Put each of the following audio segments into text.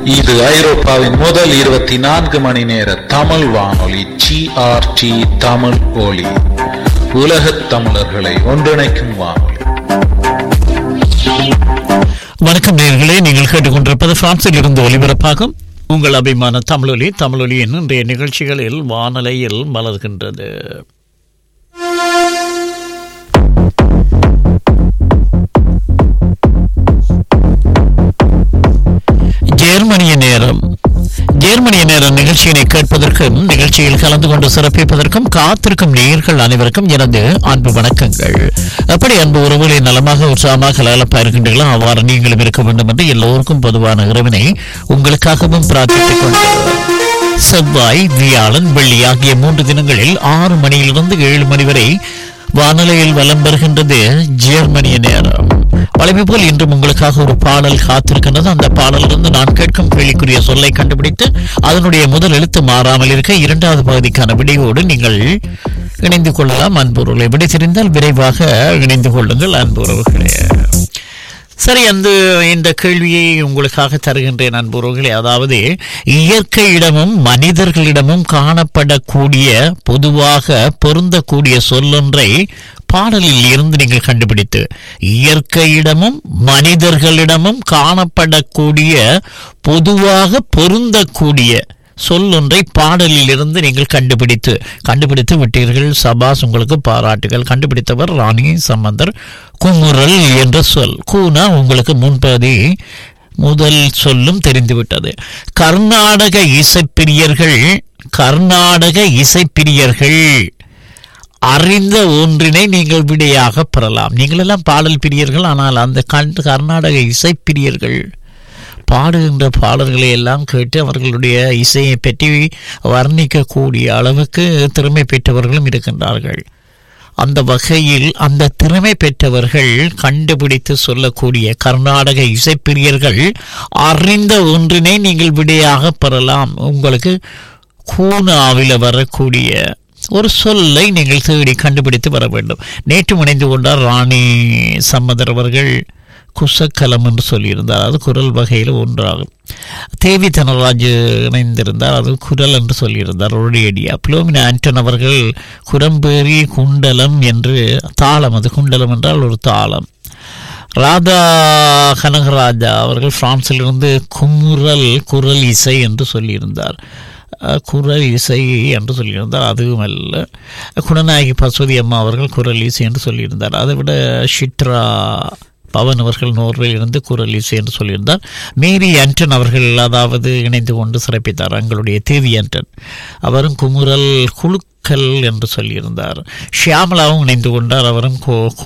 இது ஐரோப்பாவின் முதல் இருபத்தி நான்கு மணி நேர தமிழ் வானொலி ஜிஆர்டி தமிழ் ஒலி உலகத் தமிழர்களை ஒன்றிணைக்கும் வானொலி வணக்கம் நேர்களே நீங்கள் கேட்டுக்கொண்டிருப்பது பிரான்சில் இருந்து ஒலிபரப்பாகும் உங்கள் அபிமான தமிழொலி தமிழொலியின் இன்றைய நிகழ்ச்சிகளில் வானலையில் மலர்கின்றது ஜெர்மனிய நேரம் ஜெர்மனிய நேரம் நிகழ்ச்சியினை கேட்பதற்கும் நிகழ்ச்சியில் கலந்து கொண்டு சிறப்பிப்பதற்கும் காத்திருக்கும் நேயர்கள் அனைவருக்கும் எனது அன்பு வணக்கங்கள் எப்படி அன்பு உறவுகளை நலமாக உற்சாகமாக கலகலப்பா இருக்கின்றீர்களோ அவ்வாறு நீங்களும் இருக்க வேண்டும் என்று எல்லோருக்கும் பொதுவான இறைவனை உங்களுக்காகவும் பிரார்த்தித்துக் கொண்டு செவ்வாய் வியாழன் வெள்ளி ஆகிய மூன்று தினங்களில் ஆறு மணியிலிருந்து ஏழு மணி வரை வானொலியில் வலம் பெறுகின்றது ஜெர்மனிய நேரம் வழமை போல் இன்றும் உங்களுக்காக ஒரு பாடல் காத்திருக்கின்றது அந்த பாடலிருந்து நான் கேட்கும் கேள்விக்குரிய சொல்லை கண்டுபிடித்து அதனுடைய முதல் எழுத்து மாறாமல் இருக்க இரண்டாவது பகுதிக்கான விடையோடு நீங்கள் இணைந்து கொள்ளலாம் அன்புறவுகளை விடை தெரிந்தால் விரைவாக இணைந்து கொள்ளுங்கள் அன்புறவுகளே சரி அந்த இந்த கேள்வியை உங்களுக்காக தருகின்றேன் அன்புறவுகளே அதாவது இயற்கையிடமும் மனிதர்களிடமும் காணப்படக்கூடிய பொதுவாக பொருந்தக்கூடிய சொல்லொன்றை பாடலில் இருந்து நீங்கள் கண்டுபிடித்து இயற்கையிடமும் மனிதர்களிடமும் காணப்படக்கூடிய பொதுவாக பொருந்தக்கூடிய சொல்லொன்றை பாடலில் இருந்து நீங்கள் கண்டுபிடித்து கண்டுபிடித்து விட்டீர்கள் சபாஸ் உங்களுக்கு பாராட்டுகள் கண்டுபிடித்தவர் ராணி சம்பந்தர் குமுறல் என்ற சொல் கூனா உங்களுக்கு முன்பதி முதல் சொல்லும் தெரிந்துவிட்டது கர்நாடக இசைப்பிரியர்கள் கர்நாடக இசைப்பிரியர்கள் அறிந்த ஒன்றினை நீங்கள் விடையாக பெறலாம் நீங்கள் எல்லாம் பாடல் பிரியர்கள் ஆனால் அந்த கண் கர்நாடக இசைப்பிரியர்கள் பாடுகின்ற பாடல்களை எல்லாம் கேட்டு அவர்களுடைய இசையை பற்றி வர்ணிக்கக்கூடிய அளவுக்கு திறமை பெற்றவர்களும் இருக்கின்றார்கள் அந்த வகையில் அந்த திறமை பெற்றவர்கள் கண்டுபிடித்து சொல்லக்கூடிய கர்நாடக இசைப்பிரியர்கள் அறிந்த ஒன்றினை நீங்கள் விடையாக பெறலாம் உங்களுக்கு கூனாவில் வரக்கூடிய ஒரு சொல்லை நீங்கள் தேடி கண்டுபிடித்து வர வேண்டும் நேற்று இணைந்து கொண்டார் ராணி சம்மதர் அவர்கள் குசக்கலம் என்று சொல்லியிருந்தார் அது குரல் வகையில் ஒன்றாகும் தேவி தனராஜ் இணைந்திருந்தார் அது குரல் என்று சொல்லியிருந்தார் ஒரேடியா புலோமினா ஆண்டன் அவர்கள் குரம்பேரி குண்டலம் என்று தாளம் அது குண்டலம் என்றால் ஒரு தாளம் ராதா கனகராஜா அவர்கள் பிரான்சிலிருந்து குமுறல் குரல் இசை என்று சொல்லியிருந்தார் குரல் இசை என்று சொல்லியிருந்தார் அதுவும் அல்ல குணநாயகி பசுவதி அம்மா அவர்கள் குரல் இசை என்று சொல்லியிருந்தார் அதை விட ஷிட்ரா பவன் அவர்கள் நோர்வேலிருந்து குரல் இசை என்று சொல்லியிருந்தார் மேரி ஆண்டன் அவர்கள் அதாவது இணைந்து கொண்டு சிறப்பித்தார் எங்களுடைய தேவி ஆண்டன் அவரும் குமுறல் குழுக்கள் என்று சொல்லியிருந்தார் ஷியாமலாவும் இணைந்து கொண்டார் அவரும்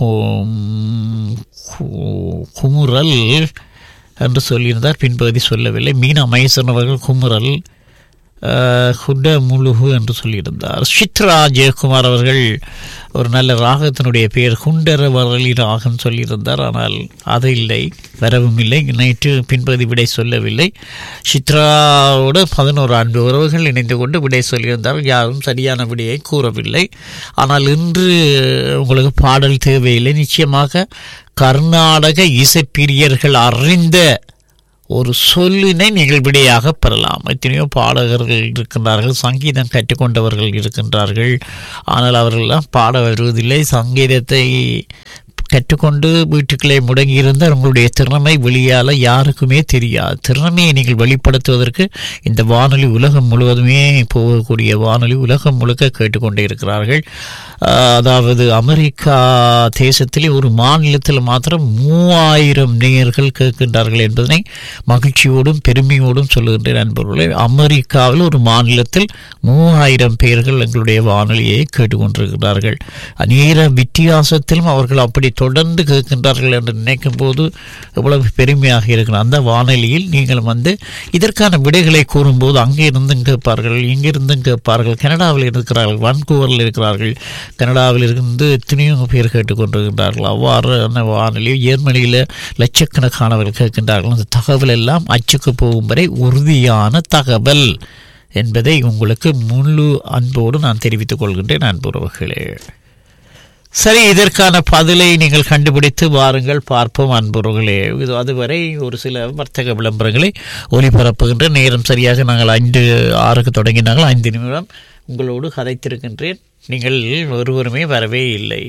குமுறல் என்று சொல்லியிருந்தார் பின்பகுதி சொல்லவில்லை மீனா மகேசன் அவர்கள் குமுறல் குட முழுகு என்று சொல்லியிருந்தார் சித்ரா ஜெயக்குமார் அவர்கள் ஒரு நல்ல ராகத்தினுடைய பெயர் குண்டரவரளி ராகம் சொல்லியிருந்தார் ஆனால் அது இல்லை வரவும் இல்லை நேற்று பின்பகுதி விடை சொல்லவில்லை சித்ராவோடு பதினோரு அன்பு உறவுகள் இணைந்து கொண்டு விடை சொல்லியிருந்தார் யாரும் சரியான விடையை கூறவில்லை ஆனால் இன்று உங்களுக்கு பாடல் தேவையில்லை நிச்சயமாக கர்நாடக இசைப்பிரியர்கள் அறிந்த ஒரு சொல்லினை நீங்கள் விடையாக பெறலாம் எத்தனையோ பாடகர்கள் இருக்கின்றார்கள் சங்கீதம் கற்றுக்கொண்டவர்கள் இருக்கின்றார்கள் ஆனால் அவர்களெல்லாம் பாட வருவதில்லை சங்கீதத்தை கற்றுக்கொண்டு வீட்டுக்களே முடங்கியிருந்த உங்களுடைய திறமை வெளியால் யாருக்குமே தெரியாது திறமையை நீங்கள் வெளிப்படுத்துவதற்கு இந்த வானொலி உலகம் முழுவதுமே போகக்கூடிய வானொலி உலகம் முழுக்க கேட்டுக்கொண்டே இருக்கிறார்கள் அதாவது அமெரிக்கா தேசத்திலே ஒரு மாநிலத்தில் மாத்திரம் மூவாயிரம் நேயர்கள் கேட்கின்றார்கள் என்பதனை மகிழ்ச்சியோடும் பெருமையோடும் சொல்லுகின்றேன் நண்பர்களே அமெரிக்காவில் ஒரு மாநிலத்தில் மூவாயிரம் பேர்கள் எங்களுடைய வானொலியை கேட்டுக்கொண்டிருக்கிறார்கள் நேர வித்தியாசத்திலும் அவர்கள் அப்படி தொடர்ந்து கேட்கின்றார்கள் என்று நினைக்கும் போது எவ்வளவு பெருமையாக இருக்கிற அந்த வானொலியில் நீங்கள் வந்து இதற்கான விடைகளை கூறும்போது அங்கே இருந்தும் கேட்பார்கள் இங்கிருந்தும் கேட்பார்கள் கனடாவில் இருக்கிறார்கள் வான்கூவரில் இருக்கிறார்கள் கனடாவில் இருந்து எத்தனையோ பேர் கேட்டுக்கொண்டிருக்கின்றார்கள் அவ்வாறு அந்த வானொலி ஜெர்மனியில் லட்சக்கணக்கானவர்கள் கேட்கின்றார்கள் அந்த தகவல் எல்லாம் அச்சுக்கு போகும் வரை உறுதியான தகவல் என்பதை உங்களுக்கு முழு அன்போடு நான் தெரிவித்துக் கொள்கின்றேன் அன்புறவுகளே சரி இதற்கான பதிலை நீங்கள் கண்டுபிடித்து வாருங்கள் பார்ப்போம் அன்புறர்களே இது அதுவரை ஒரு சில வர்த்தக விளம்பரங்களை ஒளிபரப்புகின்ற நேரம் சரியாக நாங்கள் ஐந்து ஆறுக்கு தொடங்கினாங்கள் ஐந்து நிமிடம் உங்களோடு கதைத்திருக்கின்றேன் நீங்கள் ஒருவருமே வரவே இல்லை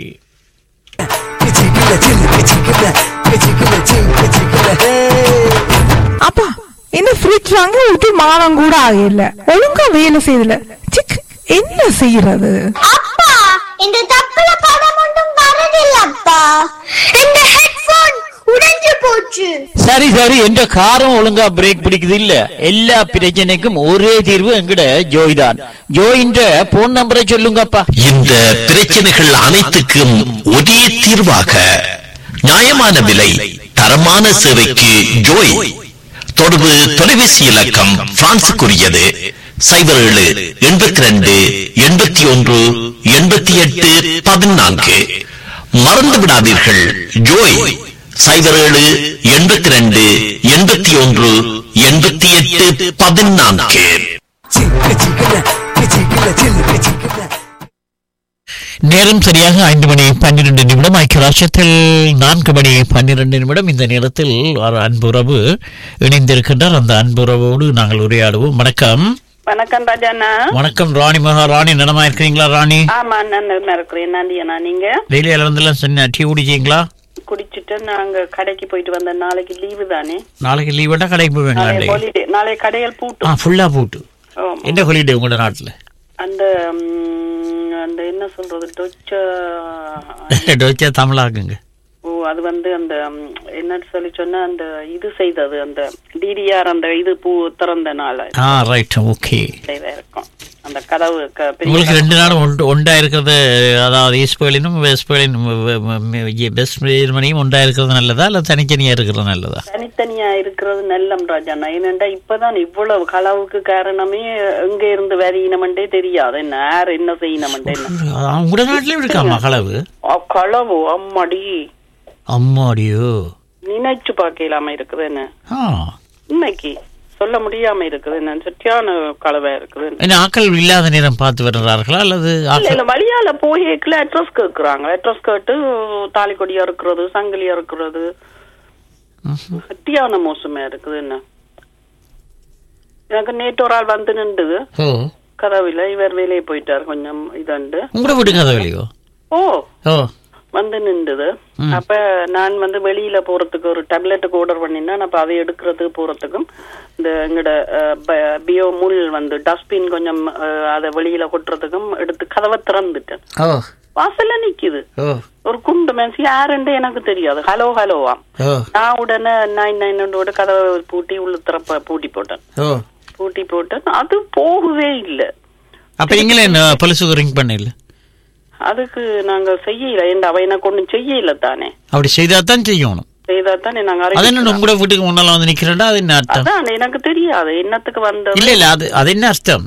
அப்பா என்ன ஃப்ரிட்ஜ் வாங்க விட்டு மாதம் கூட ஆகல ஒழுங்கா வேலை செய்யல சிக் என்ன செய்யறது அப்பா இந்த தப்புல படம் ஒன்றும் வரதில்லப்பா இந்த ஹெட்போன் உடைஞ்சு போச்சு சரி சரி என்ற காரம் ஒழுங்கா பிரேக் பிடிக்குது இல்ல எல்லா பிரச்சனைக்கும் ஒரே தீர்வு எங்கட ஜோய் தான் ஜோயின்ற போன் நம்பரை சொல்லுங்கப்பா இந்த பிரச்சனைகள் அனைத்துக்கும் ஒரே தீர்வாக நியாயமான விலை தரமான சேவைக்கு ஜோய் தொடர்பு தொலைபேசி இலக்கம் பிரான்சுக்குரியது சைபர் ஏழு எண்பத்தி ரெண்டு எண்பத்தி ஒன்று எண்பத்தி எட்டு பதினான்கு மறந்து விடாதீர்கள் ஜோய் சைபர் ஏழு எண்பத்தி ரெண்டு எண்பத்தி ஒன்று எண்பத்தி எட்டு பதினான்கு நேரம் சரியாக ஐந்து மணி பன்னிரண்டு நிமிடம் ஐக்கிய ராஷ்டிரத்தில் நான்கு மணி பன்னிரண்டு நிமிடம் இந்த நேரத்தில் ஒரு அன்புறவு இணைந்திருக்கின்றார் அந்த அன்புறவோடு நாங்கள் உரையாடுவோம் வணக்கம் வணக்கம் ராஜாண்ணா வணக்கம் ராணி மகா ராணி நலமா இருக்கிறீங்களா ராணி ஆமா நான் நல்லா இருக்கிறேன் நந்தியண்ணா நீங்க டெய்லி இழந்தெல்லாம் சொன்ன டீ குடிச்சிங்களா குடிச்சிட்டு நாங்க கடைக்கு போயிட்டு வந்த நாளைக்கு லீவு தானே நாளைக்கு லீவ் வேண்டாம் கடைக்கு போவீங்களா நாளை டேய்? ஹாலிடே நாளை கடைகள் ஆ பூட்டும் ஃபுல்லா போட்டு ஆமா. என்ன ஹாலிடே உங்களோட நாட்டுல அந்த ம், அந்த என்ன சொல்றது டொச்ச டோச்சா தமிழாக்குங்க ஓ அது வந்து அந்த ம், என்ன சொல்லி சொன்னா அந்த இது செய்தது அந்த டிடிஆர் அந்த இது பூ திறந்த நாள் ஆ ரைட் ஓகே இதா இருக்கும் அந்த கதவு க- பெரிய உங்களுக்கு கதவு. ரெண்டு நாளும் ஒன்று ஒன்றா இருக்கிறது அதாவது ஈஸ்ட் பெர்லினும் வெஸ்ட் பெர்லினும் வெஸ்ட் ஜெர்மனியும் ஒன்றா இருக்கிறது நல்லதா இல்லை தனித்தனியா இருக்கிறது நல்லதா தனித்தனியா இருக்கிறது நல்லம் ராஜாண்ணா ஏனென்றா இப்பதான் இவ்வளவு களவுக்கு காரணமே எங்க இருந்து வரையினமண்டே தெரியாது என்ன யார் என்ன செய்யணுமண்டே என்ன உங்களோட நாட்டிலையும் இருக்காமா களவு ஆ, களவு அம்மாடி அம்மாடியோ நினைச்சு பார்க்கலாம இருக்குது என்ன ஆ இன்னைக்கு சொல்ல முடியாம இருக்குது என்ன சட்டியான களவா இருக்குது என்ன. என்ன ஆக்கள் இல்லாத நேரம் பார்த்து வருகிறார்களா அல்லது இல்ல ஆக்கள் இல்ல வழியால போயேக்குல அட்ரஸ் கேக்குறாங்க அட்ரஸ் கேட்டு தாலி கொடியா இருக்கிறது சங்கிலியா இருக்கிறது சட்டியான மோசமா இருக்குது என்ன எனக்கு நேற்று ஒரு ஆள் வந்து நின்றுது ஓ கதவில இவர் வேலையை போயிட்டார் கொஞ்சம் இதண்டு உங்களோட வீட்டு கதவிலையோ ஓ ஓ வந்து நின்றுது அப்ப நான் வந்து வெளியில போறதுக்கு ஒரு டேப்லெட்டுக்கு ஆர்டர் பண்ணினேன் அப்ப அதை எடுக்கிறதுக்கு போறதுக்கும் இந்த எங்கட பியோ முள் வந்து டஸ்ட்பின் கொஞ்சம் அஹ், அதை வெளியில கொட்டுறதுக்கும் எடுத்து கதவை திறந்துட்டேன் ஓ வாசல்ல நிக்குது ஓ ஒரு குண்டு மேன்சி யாருன்னு எனக்கு தெரியாது ஹலோ ஹலோவா ஓ நான் உடனே நைன் நைனோட கதவை பூட்டி உள்ள திறப்ப பூட்டி போட்டேன் ஓ பூட்டி போட்டேன் அது போகவே இல்லை அப்ப நீங்களே என்ன பொலிசுக்கு ரிங் பண்ணல அதுக்கு நாங்க செய்யல எந்த அவ எனக்கு ஒண்ணும் செய்யல தானே அப்படி செய்தா தான் செய்யணும் செய்தா தானே நாங்க அது என்ன அறிவிக்கலாம். உங்களோட வீட்டுக்கு முன்னால வந்து நிக்கிறேன்டா அது என்ன அர்த்தம் அதான் எனக்கு தெரியாது என்னத்துக்கு வந்தது இல்ல இல்ல அது அது என்ன அர்த்தம்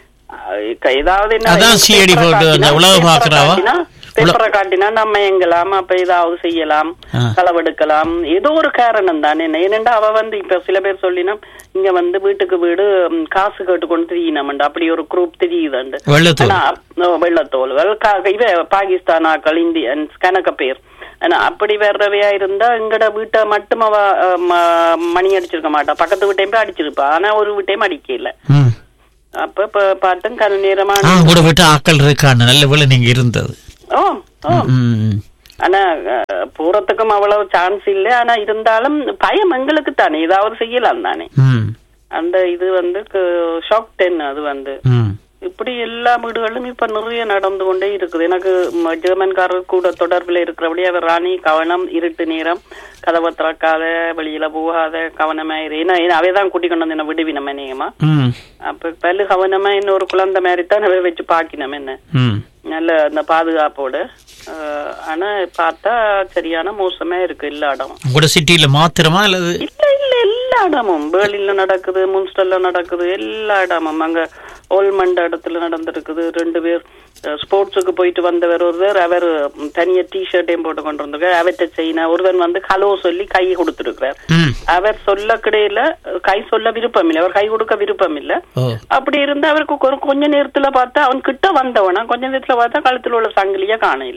அஹ் ஏதாவது என்ன அதான் CID போட்டு அந்த உளவு பார்க்கறாவா? பேப்பரை காட்டினா நம்ம எங்கலாம் அப்ப ஏதாவது செய்யலாம் ஆ. களவெடுக்கலாம் ஏதோ ஒரு காரணம் தானே ஏனென்றா அவ வந்து இப்ப சில பேர் சொல்லினா இங்க வந்து வீட்டுக்கு வீடு ம், காசு கேட்டு கொண்டு திரியணும்டா அப்படி ஒரு குரூப் தெரியுதுண்டு வெள்ளத்தூள். ஆனா, ஓ, வெள்ளத்தோல் கா- இவ பாகிஸ்தான் ஆக்கள் இந்தியன்ஸ் கணக்க பேர் ஆனா அப்படி வர்றவையா இருந்தா எங்கட வீட்டை மட்டும் அவ அஹ், ம- மணி அடிச்சிருக்க மாட்டா பக்கத்து வீட்டையும் போய் அடிச்சிருப்பா ஆனா ஒரு வீட்டையும் அடிக்கல ம். அப்ப இப்ப பார்த்தேன் கல் நேரமா ஆ உங்களோட வீட்டு ஆக்கள் இருக்கான்னு நல்ல வேளை நீங்க இருந்தது ஓ ஓ ம். ஆனா அஹ், போறதுக்கும் அவ்வளவு சான்ஸ் இல்ல ஆனா இருந்தாலும் பயம் எங்களுக்கு தானே ஏதாவது செய்யலாம் தானே ம். அந்த இது வந்து ஷாக் டென் அது வந்து ம். இப்படி எல்லா வீடுகளிலும் இப்ப நிறைய நடந்து கொண்டே இருக்குது எனக்கு ம- ஜெர்மன்காரர் கூட தொடர்பில் இருக்கிறபடி அவர் ராணி கவனம் இருட்டு நேரம் கதவை திறக்காத வெளியில போகாத கவனமா இரு ஏன்னா ஏன்னா அவைதான் கூட்டி கொண்டு வந்து என்ன விடுவினம் என்னையமா ம். அப்ப பல்லு கவனமா இன்னொரு குழந்தை மாதிரி தான் அவை வச்சு பாக்கினோம் என்ன ம். நல்ல அந்த பாதுகாப்போடு அஹ், ஆனா பார்த்தா சரியான மோசமா இருக்கு எல்லா இடமும் உங்களோட சிட்டியில மாத்திரமா அல்லது இல்ல இல்ல எல்லா இடமும் பேர்லின்ல நடக்குது முன்ஸ்டல்ல நடக்குது எல்லா இடமும் அங்க ஓல்மண்ட இடத்துல நடந்திருக்குது ரெண்டு பேர் ஸ்போர்ட்ஸுக்கு போயிட்டு வந்தவர் ஒருவர் அவர் ம், தனியா டி ஷர்ட்டையும் போட்டு கொண்டு வந்திருக்கார் அவற்றை செய்யின ஒருவன் வந்து ஹலோ சொல்லி கை கொடுத்திருக்கிறார் ம். அவர் சொல்ல கிடையில கை சொல்ல விருப்பம் இல்லை அவர் கை கொடுக்க விருப்பம் இல்ல ஓ அப்படி இருந்து அவருக்கு ஒரு கொஞ்ச நேரத்துல பார்த்தா அவன் கிட்ட வந்தவனா கொஞ்ச நேரத்துல பார்த்தா கழுத்துல உள்ள சங்கிலியா காண இல்லையா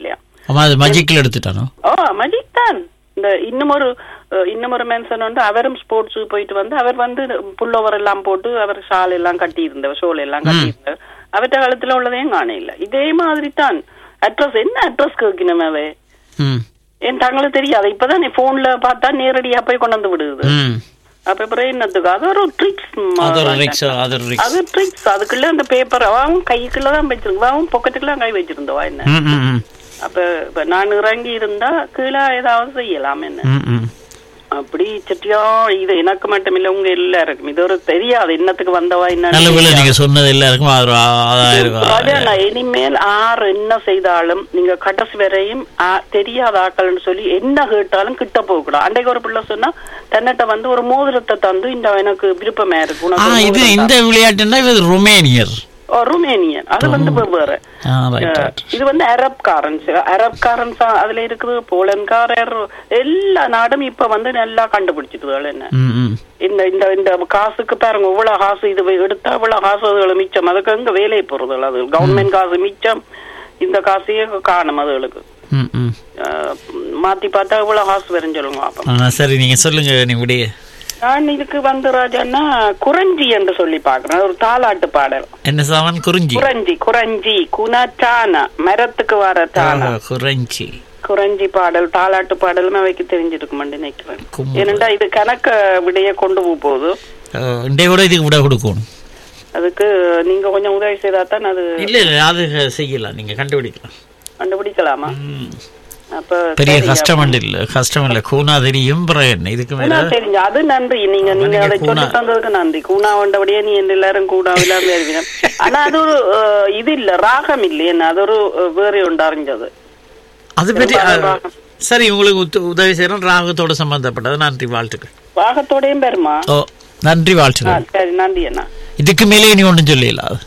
ஆமா அது மஜிக்கில் எடுத்துட்டானோ ஓ மஜிக் தான் இந்த இன்னும் ஒரு அஹ், இன்னும் ஒரு மென்சன் வந்து அவரும் ஸ்போர்ட்ஸுக்கு போயிட்டு வந்து அவர் வந்து புல்லோவர் எல்லாம் போட்டு அவர் ஷால் எல்லாம் கட்டி இருந்தவர் ஷோல் எல்லாம் கட்டி இருந்தவர் அவற்ற காலத்துல உள்ளதையும் காண இல்ல இதே மாதிரி தான் அட்ரஸ் என்ன அட்ரஸ் கேட்கணும் அவ ம் என் தங்களுக்கு தெரியாது இப்பதான் நீ போன்ல பார்த்தா நேரடியா போய் கொண்டு வந்து விடுது ம் அப்ப அப்புறம் என்னத்துக்கு அது ஒரு ட்ரிக்ஸ் அது ஒரு ரிக்ஸ் அது ஒரு ரிக்ஸ் அது ட்ரிக்ஸ் அதுக்குள்ள அந்த பேப்பர் அவன் கைக்குள்ள தான் வச்சிருந்தா அவன் பொக்கெட்டுக்குள்ள கை வச்சிருந்தவா என்ன ம் ம் ம் அப்ப இப்ப நான் இறங்கி இருந்தா கீழே ஏதாவது செய்யலாம் என்ன ம் ம் அப்படி சட்டியா இது எனக்கு மட்டும் இல்ல உங்க எல்லாருக்கும் இது ஒரு தெரியாது என்னத்துக்கு வந்தவா நல்ல வேளை என்ன நீங்க சொன்னது எல்லாருக்கும் அது ஒரு ஆதாயம் ராஜா, இருக்கும் நான் இனிமேல் ஆறு என்ன செய்தாலும் நீங்க கடைசி வரையும் ஆ, தெரியாத ஆக்கள்னு சொல்லி என்ன கேட்டாலும் கிட்ட போக கூடாது அன்றைக்கு ஒரு பிள்ளை சொன்னா தன்னிட்ட வந்து ஒரு மோதிரத்தை தந்து இந்த எனக்கு விருப்பமா இருக்கு ஆ உனக்கு ஒரு இது மோதிரம் இந்த விளையாட்டுன்னா இது ரொமேனியர் ஓ, ருமேனியன் அது வந்து வெவ்வேறு ஆ ரைட் அஹ், ரைட் இது வந்து அரப் காரன்ஸ் அரப் காரன்ஸ் அதுல இருக்குது போலன்காரர் எல்லா நாடும் இப்ப வந்து நல்லா கண்டுபிடிச்சிட்டு என்ன ம் ம் இந்த இந்த இந்த காசுக்கு பாருங்க இவ்வளவு காசு இது எடுத்தா இவ்வளவு காசு அதுகளை மிச்சம் அதுக்கு எங்க வேலையை போறது அது கவர்மெண்ட் காசு மிச்சம் இந்த காசையே காணும் அதுகளுக்கு ம் ம் அஹ், மாத்தி பார்த்தா இவ்வளவு காசு வரும் சொல்லுங்க அப்ப ஆ சரி நீங்க சொல்லுங்க நீ விடிய நான் இதுக்கு வந்து ராஜான்னா குறஞ்சி என்று சொல்லி பாக்குறேன் ஒரு தாலாட்டு பாடல் என்ன சாமான் குறிஞ்சி குறஞ்சி குறஞ்சி குணச்சான மரத்துக்கு வர சானா ஆஹா, குறிஞ்சி குறஞ்சி பாடல் தாலாட்டு பாடலும் அவைக்கு தெரிஞ்சிருக்கும் நினைக்கிறேன் கும்பு. ஏனென்றா இது கணக்க விடைய கொண்டு போக போகுது இண்டே கூட இதுக்கு விட கொடுக்கணும் அதுக்கு நீங்க கொஞ்சம் உதவி செய்தா தான் அது இல்ல இல்ல அது செய்யலாம் நீங்க கண்டுபிடிக்கலாம் கண்டுபிடிக்கலாமா ம். அப்ப பெரிய சரி, கஷ்டம் அப்ப- இல்ல கஷ்டம் இல்ல கூனா தெரியும் பிறகு என்ன இதுக்கு மேல கூனா தெரிஞ்சு அது நன்றி நீங்க நீங்க நீங்க அதை சொல்லி கூனா. தந்ததுக்கு நன்றி கூனா வந்தபடியே நீ எந்த எல்லாரும் கூனா இல்லாம அறிவினம் ஆனா அது ஒரு அஹ், இது இல்ல ராகம் இல்லை என்ன அது ஒரு அஹ், வேற ஒன்று அறிஞ்சது அது பற்றி பெரும்பாலும் அஹ், சரி உங்களுக்கு உத்த- உதவி செய்யறோம் ராகத்தோட சம்பந்தப்பட்டது நன்றி வாழ்த்துக்கள் ராகத்தோடையும் பெருமா ஓ நன்றி ஆ, வாழ்த்துக்கள் சரி நன்றி அண்ணா இதுக்கு மேலே இனி ஒன்றும் சொல்லிடலாம்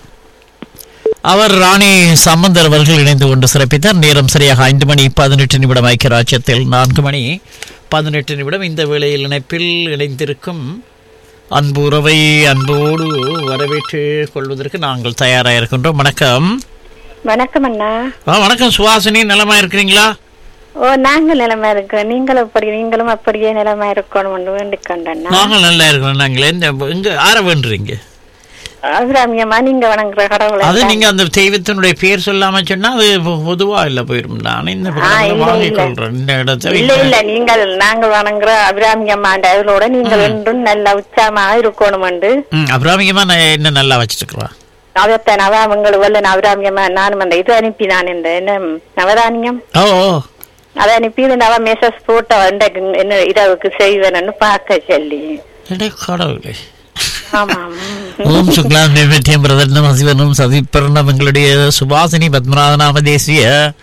அவர் ராணி சம்பந்தர் அவர்கள் இணைந்து கொண்டு சிறப்பித்தார் நேரம் சரியாக ஐந்து மணி பதினெட்டு நிமிடம் ஐக்கிய ராஜ்யத்தில் நான்கு மணி பதினெட்டு நிமிடம் இந்த வேளையில் இணைப்பில் இணைந்திருக்கும் அன்பு உறவை அன்போடு வரவேற்று கொள்வதற்கு நாங்கள் தயாராக இருக்கின்றோம் வணக்கம் வணக்கம் அண்ணா ஆ, வணக்கம் சுவாசினி நலமா இருக்கிறீங்களா ஓ நாங்க நிலைமை இருக்கோம் நீங்களும் அப்படி நீங்களும் அப்படியே நிலைமை இருக்கணும் வேண்டிக் கொண்டண்ணா நாங்கள் நல்லா இருக்கிறோம் நாங்கள் எந்த எங்க ஆற வேண்டுறீங்க அபிராமியம்மா நீங்க வணங்குற கடவுளை அது நீங்க அந்த தெய்வத்தினுடைய பேர் சொல்லாம சொன்னா அது பொ- பொதுவா இல்ல போயிரும் நான் இந்த ஆ, இல்ல, வாங்கிக் இல்ல. கொள்றேன் இந்த இடத்துல இல்ல இல்ல நீங்கள் நாங்கள் வணங்குற அபிராமியம்மா அவளோட நீங்கள் என்றும் நல்ல உற்சாகமாக இருக்கணும் என்று ம், அபிராமிகமா நான் என்ன நல்லா வச்சிருக்கிறேன் அதைத்தான் அவ அவங்களுக்கு வல்ல நவராமியம்மா நானும் அந்த இது அனுப்பினான் இந்த என்ன நவதானியம் ஓ ஓ. அதை அனுப்பி இந்த அவ மெசேஜ் போட்டு இன்றைக்கு என்ன இரவுக்கு செய்வேன்னு பார்க்க சொல்லி அடே கடவுளே ஆமா ஓம் சுக்லாம் நிமித்தியம் பிரதன்னம் சிவனும் சதிப்பிரணம் எங்களுடைய சுபாசினி பத்மநாதநாம தேசிய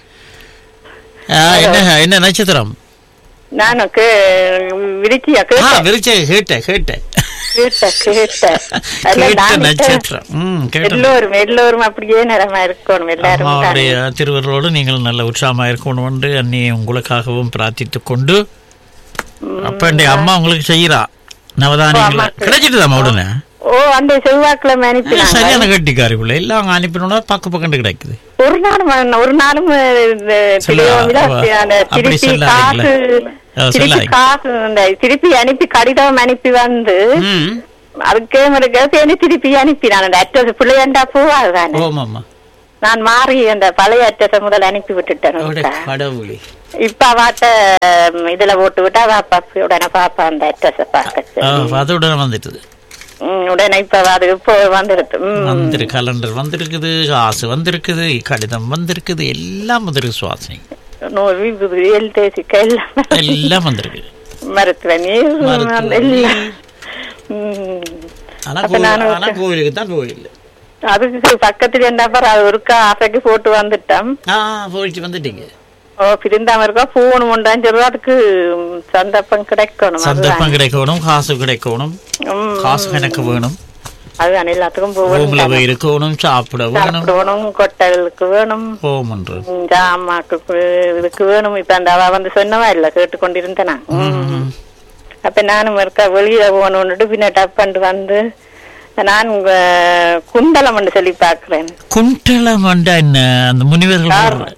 ஆ, என்ன என்ன நட்சத்திரம் நானுக்கு விரிச்சியா ஆ கேட்ட விரிச்ச கேட்ட கேட்ட கேட்ட கேட்ட அல்ல, கேட்ட நான் நட்சத்திரம் ம் கேட்ட எல்லோரும் எல்லோரும் அப்படியே நிறமா இருக்கணும் எல்லாரும் அம்மாவுடைய திருவருளோடு நீங்கள் நல்ல உற்சாகமாக இருக்கணும் என்று அன்னி உங்களுக்காகவும் பிரார்த்தித்துக் கொண்டு அப்ப என் அம்மா உங்களுக்கு செய்யறா நவதானியங்களை கிடைச்சிட்டுதாம்மா உடனே ஓ அந்த செவ்வாய்க்கிழமை ஏன் அனுப்பினாங்க சரியான கட்டிக்காரிக்குள்ள எல்லாம் அனுப்பினோட பக்க பக்கண்டு கிடைக்குது ஒரு நாளும் வ- ஒரு நாளும் அஹ், இந்த சொல்ல, தெரியாமல அவ- அந்த அப்படி திருப்பி சொல்லாதீங்களே. காசு அஹ், திருப்பி சொல்லாதீங்க. காசு இந்த திருப்பி அனுப்பி கடிதம் அனுப்பி வந்து ம் அதுக்கே முறைக்கு திருப்பி அனுப்பினான் அந்த அட்ரஸ் பிள்ளையாண்டா போவாதானே ஓமாம்மா நான் மாறி அந்த பழைய அட்ரஸை முதல்ல அனுப்பி விட்டுட்டேன் அவட உனக்கு. கடவுளே இப்ப அவாட்ட ம், இதுல போட்டு விட்டா அவ பாப்பா உடனே பாப்பா அந்த அட்ரஸ பார்க்க ஆ, சொல்லி. அது உடனே வந்துட்டுது ம், உடனே இப்ப அது இப்போ வந்துருது ம். வந்துரு கலண்டர் வந்திருக்குது காசு வந்திருக்குது கடிதம் வந்திருக்குது எல்லாம் வந்திருக்கு சுவாசினி நூறு விபூதி, எல் தேசிக்க எல்லாம் எல்லாம் வந்திருக்கு மருத்துவ நீர் மருத்துவ அந்த எல்லாம் ம். ஆனா அப்ப கோயில் நானும் ஆனா கோயிலுக்கு தான் கோயில் அதுக்கு பக்கத்துல என்ன பாரு அது ஒருக்கா ஆசைக்கு போட்டு வந்துட்டோம் ஆ போயிட்டு வந்துட்டீங்க ஓ பிரிந்தாம இருக்கா போகணும் ஒன்றான்னு சொல்லி அதுக்கு ம், சந்தர்ப்பம் கிடைக்கணும் சந்தர்ப்பம் கிடைக்கணும் காசு கிடைக்கணும் ம், காசு எனக்கு வேணும் அதுதான் எல்லாத்துக்கும் ரூம்ல போகணும் போய் இருக்கணும் சாப்பிட வேணும் சாப்பிடணும் கொட்டலுக்கு வேணும் போகணுன்ற ம், ஜாமாக்கு கு- இதுக்கு வேணும் இப்ப அந்த அவ வந்து சொன்னவா இல்ல கேட்டுக்கொண்டிருந்தனா அப்ப நானும் இருக்கா வெளியில போகணும்னுட்டு பின்ன டப்பண்டு வந்து நான் உங்க குண்டலம் சொல்லி பாக்குறேன் குண்டலம் வந்தா என்ன அந்த முனிவர்கள் போடுற-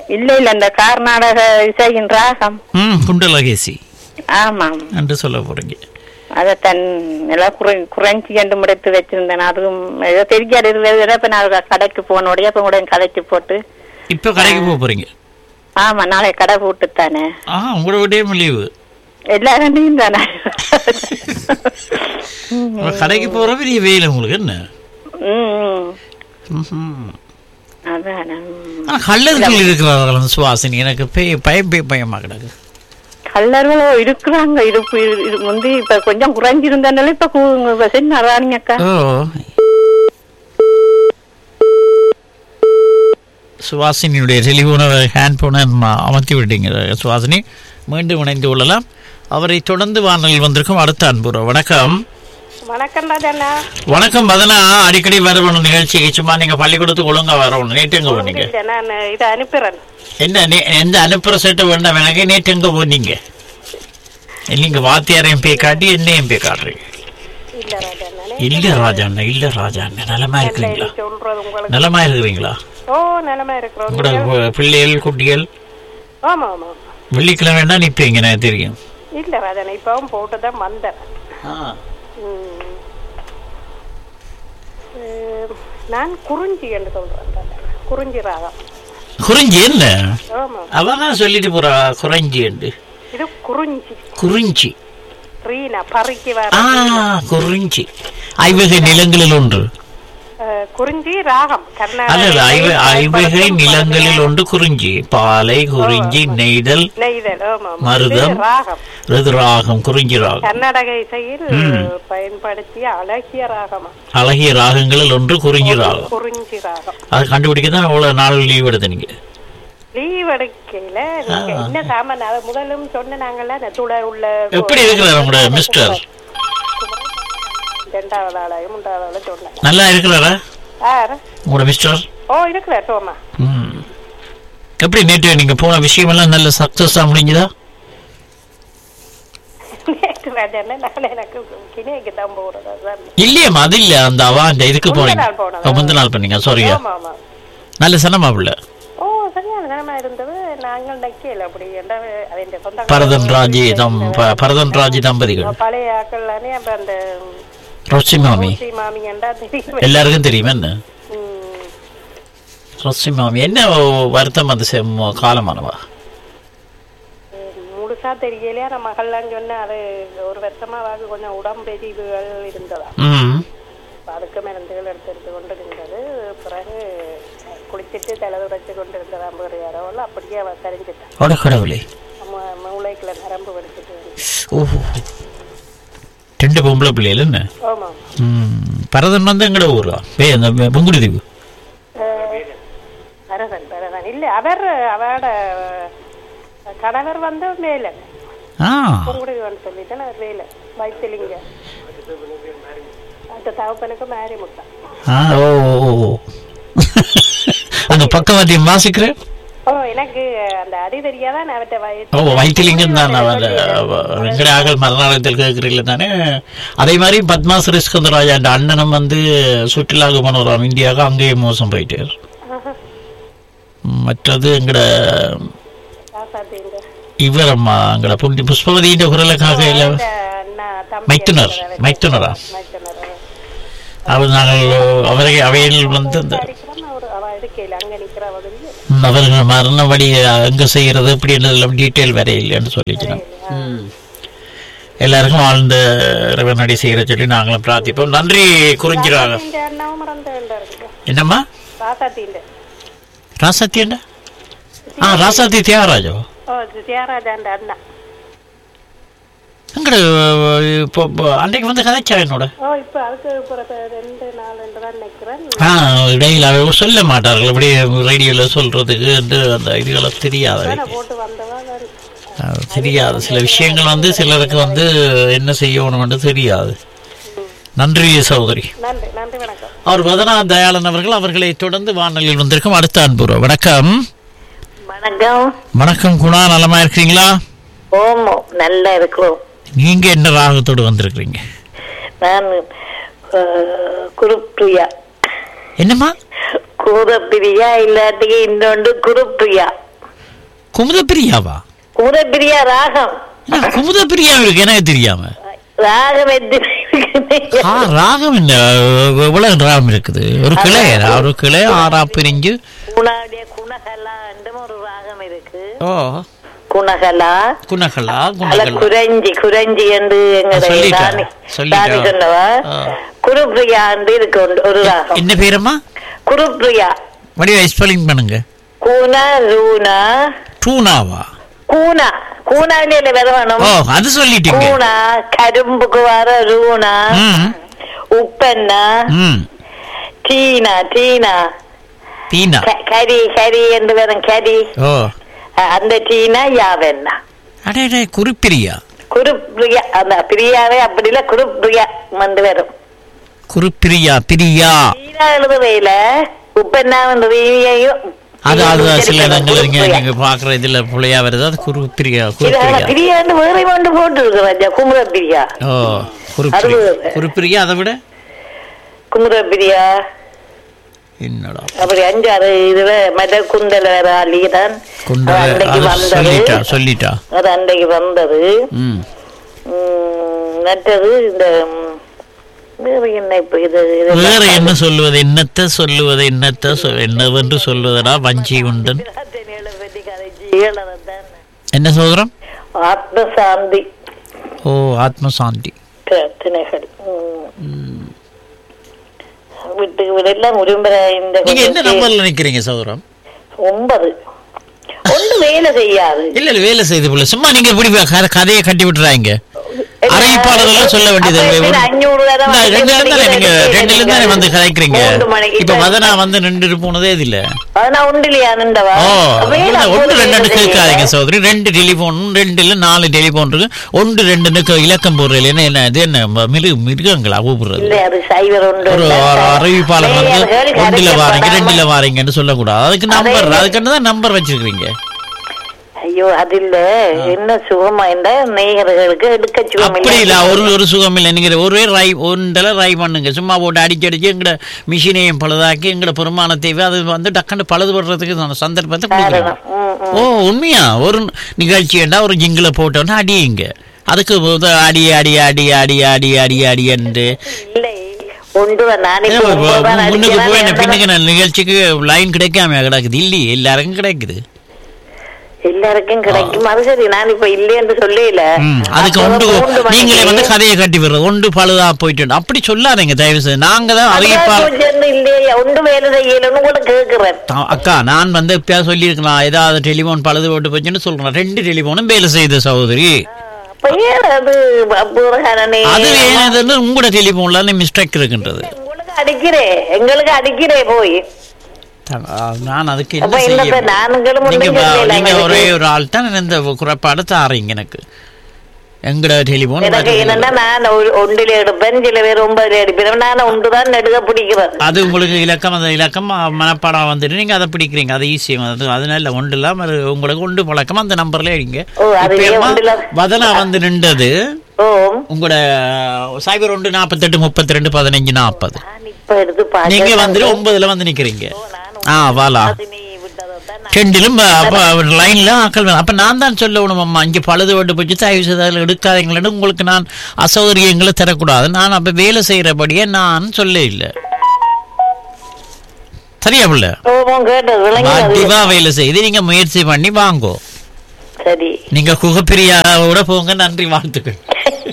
இல்ல இல்ல இந்த கர்நாடக இசையின் ராகம் ம் குண்டலகேசி ஆமாம் என்று சொல்ல போறீங்க அதை தன் எல்லாம் குறை குறைஞ்சி கண்டு முடித்து வச்சிருந்தேன் அதுவும் ஏதோ தெரியாது இருந்தது இப்ப நான் கடைக்கு போனோடைய அப்ப கூட கதைச்சு போட்டு இப்போ கடைக்கு போக போறீங்க ஆமா நாளை கடை போட்டுத்தானே ஆ உங்களோட விடையும் லீவு எல்லா ரெண்டையும் தானே அப்ப கடைக்கு போற பெரிய வெயில் உங்களுக்கு என்ன ம், ம். ம்ஹும். அதானே ம். ஆனா கள்ளர்கள் இருக்கிறார்கள் அந்த சுவாசினி எனக்கு பய- பயம் பய- பயமா கிடக்கு கல்லர்களும் இருக்கிறாங்க இருப்பு இரு- இரு- முந்தி இப்ப கொஞ்சம் குறைஞ்சிருந்தனால இப்ப கூ- இப்ப சின்ன ராணிங்க அக்கா ஓ சுவாசினியுடைய டெலிஃபோனை ஹேண்ட் போனை அமர்த்தி விட்டீங்க சுவாசினி மீண்டும் இணைந்து கொள்ளலாம் அவரை தொடர்ந்து வானலில் வந்திருக்கும் அடுத்த அன்புறோம் வணக்கம் வணக்கம் ராஜண்ணா வணக்கம் பதனா அடிக்கடி வரணும் நிகழ்ச்சிக்கு சும்மா நீங்க பள்ளிக்கூடத்துக்கு ஒழுங்கா வரணும் நேற்று எங்க போனீங்க நான் இதை அனுப்புறேன் என்ன நே- எந்த அனுப்புற செட்டு வேண்டாம் எனக்கு நேற்று எங்க போனீங்க நீங்க வாத்தியாரையும் போய் காட்டி என்னையும் போய் காட்டுறீங்க இல்ல ராஜண்ணா இல்ல ராஜாண்ணா இல்ல ராஜாண்ணா நலமா இருக்கிறீங்களா சொல்றது உங்களுக்கு நலமா இருக்கிறீங்களா ஓ நிலைமை இருக்கிறோம் உங்களோட கு- பிள்ளைகள் குட்டிகள் ஆமா ஆமா வெள்ளிக்கிழமை வேணா நிப்பீங்க எனக்கு தெரியும் இல்ல ராஜண்ணா இப்பவும் போட்டுதான் வந்தேன் ம். அஹ், நான் குறிஞ்சி என்று சொல்றேன் ராஜண்ணா. குறிஞ்சி ராகம் குறிஞ்சி என்ன ஆமா அவதான் சொல்லிட்டு போறா குறிஞ்சி என்று இது குறிஞ்சி குறிஞ்சி ரீனா பறிக்கு வர ஆ குறிஞ்சி ஐவகை நிலங்களில் ஒன்று அஹ், குறிஞ்சி ராகம் அல்லது ஐவ ஐவகை கர்நாடக நிலங்களில் ஒன்று குறிஞ்சி பாலை குறிஞ்சி நெய்தல் நெய்தல் ஆமா ஆமா. மருதம் இது ராகம் ரிது ராகம் குறிஞ்சி ராகம் கர்நாடக இசையில் பயன்படுத்திய அழகிய ராகமா அழகிய ராகங்களில் ஒன்று குறிஞ்சி ராகம் குறிஞ்சி ராகம் அது கண்டுபிடிக்க தான் அவ்வளவு நாள் லீவ் எடுத்த நீங்க லீவ் எடுக்கையில நீங்க என்ன சாமான் அதை முதலும் சொன்ன நாங்கள்ல அந்த துளை உள்ள எப்படி இருக்கிறார் உங்களோட மிஸ்டர் ரெண்டாவது ஆளாயும் மூன்றாவது ஆளு சொன்னேன் நல்லா இருக்கிறாரா யாரு உங்களோட மிஸ்டர் ஓ இருக்கிறார் சோமா ம். எப்படி நேற்று நீங்க போன விஷயம் எல்லாம் நல்ல சக்சஸா முடிஞ்சதா நேற்று ராஜாண்ணே நான் எனக்கு கிணிக்கு தான் போறது அதான் இல்லையம்மா அது இல்ல அந்த அவா அந்த இதுக்கு முந்தின போனீங்க நாள் போனதா? ஓ, முந்தின நாள் பண்ணீங்க சாரியா ஆமா ஆமா நல்ல சனமா பிள்ளை ஓ சரியான நேரமா இருந்தது நாங்கள் நக்கையில அப்படி என்ற அவன் சொந்த பரதன் ராஜி தம் ப- பரதன் ராஜி தம்பதிகள் பழைய ஆக்கள்லானே அப்ப அந்த ரொச்சி மாமி ஊசி மாமி என்றா தெரியும் எல்லாருக்கும் தெரியுமா என்ன ம். ரொச்சி மாமி என்ன வருத்தம் அந்த செம் காலமானவா முழுசா தெரியலையா நம்ம மகள்லாம் சொன்ன அது ஒரு வருஷமா வாக்கு கொஞ்சம் உடம்பெரிவுகள் இருந்ததா ம் அப்ப அதுக்கு மருந்துகள் எடுத்து எடுத்து கொண்டு இருந்தது பிறகு குளிச்சிட்டு தலை துடைச்சு கொண்டு இருந்ததா யாரோ அப்படியே அவ தெரிஞ்சுட்டான் அட கடவுளே நம்ம மூளைக்குள்ள நரம்பு வெடிச்சிட்டு ஓஹோ ரெண்டு பொம்பளை பிள்ளைகள் என்ன ஆமா ம் பரதன் வந்து எங்கட ஊரா வே அந்த புங்குடி தீவு பரதன் பரதன் இல்ல அவர் அவரோட கணவர் வந்து மேல ஆ பொங்குடுவான்னு சொல்லிட்டு அவர் வேலை வைத்திலிங்க அந்த தகப்பனுக்கு மேரி முட்டான் ஆ ஓ ஓ, ஓ. அங்க பக்கவாத்தியம் வாசிக்கிறேன் ஓ எனக்கு அந்த அது தெரியாதான் நான் அவர்கிட்ட ஓ வயிற்று வைத்திலிங்கம் தான் அவர் வெங்கட ஆகல் மரணத்தில் கேட்கிறீங்கள தானே அதே மாதிரி பத்மா சுரேஷ்கந்தராஜா அந்த அண்ணனும் வந்து சுற்றுலாவுக்கு போனவராம் இந்தியாவுக்கு அங்கேயே மோசம் போயிட்டார் மற்றது எங்கட ராசாத்தீங்க இவர் அம்மா எங்கட புண்டி புஷ்பவதியின் குரலுக்காக இல்ல அண்ணா தம்பி மைத்துனர் மைத்துனரா மைத்துனர் அவர் நாங்கள் அவரை அவையில் வந்து அந்த அடிக்கிறோம் அவர் அவ இருக்கையில் அங்க நிக்கிற அவர்கள் ம், அவர்கள் மரண வழி எங்க செய்யறது அப்படின்றதெல்லாம் டீட்டெயில் வர இல்லைன்னு சொல்லிக்கிறோம் எல்லாருக்கும் ஆழ்ந்த இறைவனடி செய்யற சொல்லி நாங்களும் பிரார்த்திப்போம் நன்றி குறிஞ்சிராக இந்த அண்ணாவும் மறந்து இருக்கு என்னம்மா ராசாத்தீண்ட ராசாத்தி என்ன ஆ ராசாத்தி தியாகராஜோ ஓ தியாகராஜாண்ட அண்ணா எங்கட இப்போ இப்போ அன்னைக்கு வந்து கதைச்சா என்னோட ஓ இப்ப அதுக்கு பிறகு ரெண்டு நாள் ரெண்டு தான் நிக்கிறேன் ஆ இடையில அவ சொல்ல மாட்டார்கள் இப்படி ரேடியோல சொல்றதுக்கு வந்து அந்த இதுகளை தெரியாது நான் போட்டு வந்தவா நான் அது தெரியாது சில விஷயங்கள் வந்து சிலருக்கு வந்து என்ன செய்யணும்னு தெரியாது நன்றி சகோதரி நன்றி நன்றி வணக்கம் அவர் வதனா தயாளன் அவர்கள் அவர்களை தொடர்ந்து வானொலியில் வந்திருக்கும் அடுத்த அன்புறோ வணக்கம் வணக்கம் வணக்கம் குணா நலமா இருக்கிறீங்களா ஓமோ நல்லா இருக்கிறோம் நீங்க என்ன ராகத்தோடு வந்திருக்கிறீங்க நான் குருப்பிரியா என்னம்மா கூரப்பிரியா இல்லாட்டி இன்னொன்று குருப்பிரியா குமுத பிரியாவா குமுதப்பிரியா ராகம் என்ன குமுத பிரியா இருக்கு எனக்கு தெரியாம ராகம் எத்தனை இருக்குது? ஆ ராகம் என்ன எவ்வளவு ராகம் இருக்குது ஒரு கிளை ஒரு கிளை ஆறா பிரிஞ்சு குணாடைய குணகலா என்றும் ஒரு ராகம் இருக்கு ஓ குணகலா குணகலா அல்ல குணகலா குரஞ்சி குரஞ்சி என்று எங்க சொல்லிட்டா, ராணி சொல்லிட்டா. ராணி சொன்னவா ஆ. குருப்பிரியா என்று இருக்கு ஒன்று- ஒரு ராகம் என்ன பேரம்மா குருப்பிரியா வடிவா ஸ்பெல்லிங் பண்ணுங்க கூன ரூனா டூனாவா கூனா கூனாலே வேற வேணும் ஓ அது சொல்லிட்டீங்க கூனா கரும்புக்கு வர ரூனா ம் உப்பெண்ணா ம் டீனா டீனா தீனா க- கரி கரி என்று வரும் கரி ஓ அஹ் அந்த டீனா யாவெண்ணா அடே அடே குறிப்பிரியா குருப்பிரியா அந்த பிரியாவே அப்படி இல்ல குருப்பிரியா வந்து வரும் குறிப்பிரியா பிரியா டீனா எழுதுவையில உப்பெண்ணா வந்து வீயையும் அது அது சில இடங்கள் நீங்க நீங்க பாக்குற இதுல புள்ளையா வருது அது குறிப்பிரியா குறிப்பிரியா பிரியாண்டு வேற கொண்டு போட்டு இருக்கிறாங்க குமுத பிரியா ஓ குறிப்பிரியா அது- குறிப்பிரியா அதை விட குமுத பிரியா என்னடா அப்படி அஞ்சாறு இதுல மத குந்தல வேற ஆளிதான் கொண்டு அது அன்றைக்கு அது வந்தது சொல்லிட்டா சொல்லிட்டா அது அன்றைக்கு வந்தது ம் உம், மற்றது இந்த உம், வேற என்ன இப்ப இது இதெல்லாம் வேற என்ன சொல்லுவது என்னத்த சொல்லுவது என்னத்த சொல்- என்னவென்று சொல்வதடா வஞ்சி உண்டன் பிரார்த்தனைகளை பத்தி கதைச்சு ஏழறதான். என்ன சோதரம் ஆத்மசாந்தி ஓ ஆத்மசாந்தி பிரார்த்தனைகள் உம். வீட்டுக்கு வீடு எல்லாம் உரிம்புற இந்த நீங்க என்ன நம்பர்ல நிக்கிறீங்க சோதரம் ஒன்பது ஒண்ணு வேலை செய்யாது இல்ல இல்ல வேலை செய்து போல சும்மா நீங்க இப்படி க- கதையை கட்டி விட்டுறாங்க அறிவிப்பாளர்கள் சொல்ல வேண்டியது அப்ப இல்லை. எப்படி அஞ்சூறு தடவை இந்த வந்து ரெண்டுல இருந்தானே நீங்க ரெண்டுல இருந்தானே வந்து கதைக்கிறீங்க மூன்று மணிக்கு இப்ப மதனா வந்து நின்று போனதே இது இல்ல அதனா உண்டிலியா நின்றவா ஓ வேலை இல்ல, அப்போது ஒன்று வேலை ரெண்டு கேட்காதீங்க செய்யல. சோதரி ரெண்டு டெலிபோன் ரெண்டு இல்ல நாலு டெலிபோன் இருக்கு ஒன்று ரெண்டுன்னு க- இலக்கம் போடுறது என்ன என்ன இது என்ன ம- மிருக மிருகங்களா கூப்பிடுறது இல்ல அது சைவர் ஒன்று ஒரு இல்ல. ஒரு அறிவிப்பாளர் வந்து நேயர்கள் ஒன்றுல வாரீங்க கதைக்கப்படாமல் ரெண்டுல வாரீங்கன்னு சொல்லக்கூடாது அதுக்கு நம்பர் அதே- அதுக்கு தான் நம்பர் வச்சிருக்கீங்க ஐயோ அது இல்ல என்ன சுகமா இருந்தா நேயர்களுக்கு எடுக்க சுகம் அப்படி இல்ல ஒரு ஒரு சுகம் இல்லை நீங்க ஒரே ரை ஒன்றல ரை பண்ணுங்க சும்மா போட்டு அடிச்சு அடிச்சு எங்கட மிஷினையும் பழுதாக்கி எங்கட பெருமானத்தை அது வந்து டக்குன்னு பழுதுபடுறதுக்கு அந்த சந்தர்ப்பத்தை கொடுக்கணும் காரணம் ம், ம். ஓ உண்மையா ஒரு நிகழ்ச்சி என்றா ஒரு ஜிங்கில போட்டோன்னா அடியுங்க அதுக்கு முத அடி அடி அடி அடி அடி அடி அடி என்று இல்லை ஒன்று நான் ஏன் இப்ப இப்ப ஒன்பது தான் முன்னுக்கு அடிக்கிறேன், போய் என்ன எந்த- பின்னுக்கு நான் நிகழ்ச்சிக்கு லைன் கிடைக்காம கிடக்குது இல்லையே எல்லாருக்கும் கிடைக்குது எல்லாருக்கும் கிடைக்கும் அது சரி நான் இப்ப இல்லை என்று சொல்லல ம், அதுக்கு ஒன்று நீங்களே வந்து கதையை கட்டி விடுறது ஒன்று பழுதா போயிட்டு அப்படி சொல்லாதீங்க தயவு செய்து நாங்க தான் அறிவிப்பாளர் இல்லையா ஒன்று வேலை செய்யலன்னு கூட கேக்குறேன் தா- அக்கா நான் வந்து எப்பயா சொல்லியிருக்கலாம் ஏதாவது டெலிஃபோன் பழுது போட்டு போச்சுன்னு சொல்றேன் ரெண்டு டெலிஃபோனும் வேலை செய்யுது சகோதரி அப்ப ஏன் அது அபூர்வகாரனே அது ஏனதுன்னு உங்களோட டெலிஃபோன்ல மிஸ்டேக் இருக்கின்றது உங்களுக்கு அடிக்கிறேன் எங்களுக்கு அடிக்கிறேன் போய் த- ஆ, நான் அதுக்கு அப்ப என்ன என்ன செய்ய சார், நானுங்களும் நீங்க ஒண்ணும் பா- சொல்லல நீங்க எங்களுக்கு. ஒரே ஒரு ஆள் தான் இந்த குறைபாடு தாரீங்க எனக்கு எங்கட டெலிஃபோன் எனக்கு என்னன்னா நான் ஒரு- ஒன்றில எடுப்பேன் சில பேர் ஒன்பதுல எடுப்பேன் நான் ஒன்றுதான் நடுக பிடிக்கிறேன் அது உங்களுக்கு இலக்கம் அந்த இலக்கம் மனப்பாடம் வந்துட்டு நீங்க அதை பிடிக்கிறீங்க அது ஈஸி அது அதனால ஒன்று இல்லாம அது உங்களுக்கு ஒன்று பழக்கம் அந்த நம்பர்ல அடிங்க ஓ, அது இப்ப ஏன் ஏம்மா, ஒன்றுல- வதனா வந்து நின்றது ஓ உங்களோட சைபர் ஒன்று நாற்பத்தெட்டு முப்பத்தி ரெண்டு பதினஞ்சு நாற்பது நான் இப்ப எடுத்து பார்க்க நீங்க வந்துட்டு ஒன்பதுல வந்து நிக்கிறீங்க ஆ வாலா நீ விட்டதான் ரெண்டிலும் லைன்ல ஆக்கள் வேணும். அப்ப நான் தான் சொல்லணும் அம்மா இங்க பழுது விட்டு போச்சு தயவு செய்து அதில் எடுக்காதீங்களேன்னு உங்களுக்கு நான் அசௌகரியங்களை தரக்கூடாது நான் அப்ப வேலை செய்யறபடியே நான் சொல்ல இல்லை சரியா பிள்ளை ஓ கேட்டது விளங்கி வட்டிவா வேலை செய்து நீங்க முயற்சி பண்ணி வாங்கோ சரி நீங்க குகப்பிரியாவோட போங்க நன்றி வாழ்த்துக்கள்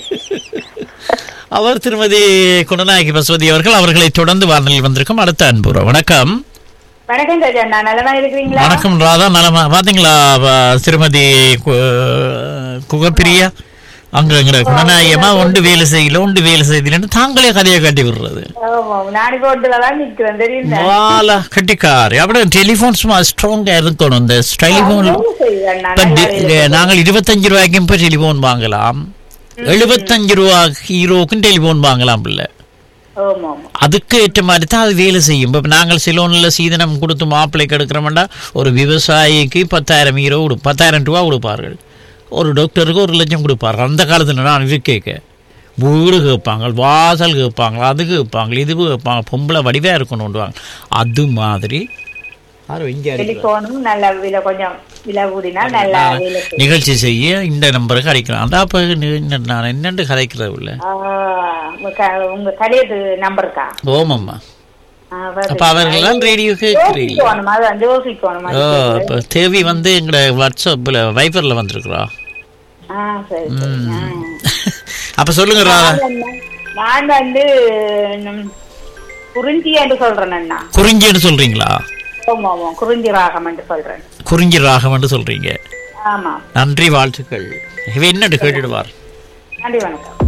அவர் திருமதி குணநாயகி பசுவதி அவர்கள் அவர்களை தொடர்ந்து வானொலியில் வந்திருக்கும் அடுத்த அன்புற வணக்கம் வணக்கம் கஜாண்ணா நலமா இருக்கிறீங்களா வணக்கம் ராதா நலமா பாத்தீங்களா வ- திருமதி கு- குகப்பிரியா அங்க எங்கட குணநாயகமா ஒன்று வேலை செய்யல ஒன்று வேலை செய்யலன்னு தாங்களே கதையை கட்டி விடுறது ஆமா நாடி கோட்டுல தான் நிக்கிறேன் தெரியுமா வாலா கட்டிக்காரு அப்படியே டெலிஃபோன் சும்மா ஸ்ட்ராங்கா இருக்கணும் இந்த டெலிஃபோன் செய்யுங்கண்ணா, இப்ப நல்லா டி- இருக்கு. நாங்கள் இருபத்தஞ்சு ரூபாய்க்கும் இப்போ டெலிஃபோன் வாங்கலாம் எழுபத்தஞ்சு ரூபா ஹீரோக்கும் டெலிஃபோன் வாங்கலாம் பிள்ளை ஆமா ஆமா அதுக்கு ஏற்ற மாதிரி தான் அது வேலை செய்யும் இப்போ நாங்கள் சிலோனில் சீதனம் கொடுத்து மாப்பிள்ளைக்கு எடுக்கிறோம்னா ஒரு விவசாயிக்கு பத்தாயிரம் ஹீரோ கொடு பத்தாயிரம் ரூபா கொடுப்பார்கள் ஒரு டாக்டருக்கு ஒரு லட்சம் கொடுப்பார்கள் அந்த காலத்தில் நான் இது கேட்க வீடு கேட்பாங்க வாசல் கேட்பாங்க அது கேட்பாங்க இது கேட்பாங்க பொம்பளை வடிவாக இருக்கணும்டுவாங்க அது மாதிரி யாரும் இங்கே டெலிபோனும் நல்ல விலை கொஞ்சம் விலை கூடினால் நல்லா வேலை செய்யும். நிகழ்ச்சி செய்ய இந்த நம்பருக்கு அடிக்கலாம் அதான் அப்ப நீ- நான் என்னண்டு கதைக்கிறது இல்ல ஆ, உங்க க- உங்க கடையது நம்பருக்கா ஓமம்மா ஆ, வருது. அப்ப அவர்கள்லாம் ரேடியோ கேட்கிறீங்க யோசிக்கணும் அதான் யோசிக்கணும் ஓ இப்ப தேவி வந்து எங்களோட வாட்ஸ்அப்ல வைபர்ல வந்திருக்கிறா ஆ சரி சரி ஆ. அப்ப சொல்லுங்க ராதா நான் வந்து ம், குறிஞ்சி என்று சொல்றேன் அண்ணா குறிஞ்சின்னு சொல்றீங்களா ஆமா ஆமா குறிஞ்சி ராகம் என்று சொல்றேன் குறிஞ்சி ராகம்னு சொல்றீங்க ஆமா நன்றி வாழ்த்துக்கள் இவ என்னட்டு கேட்டுடுவார் நன்றி வணக்கம்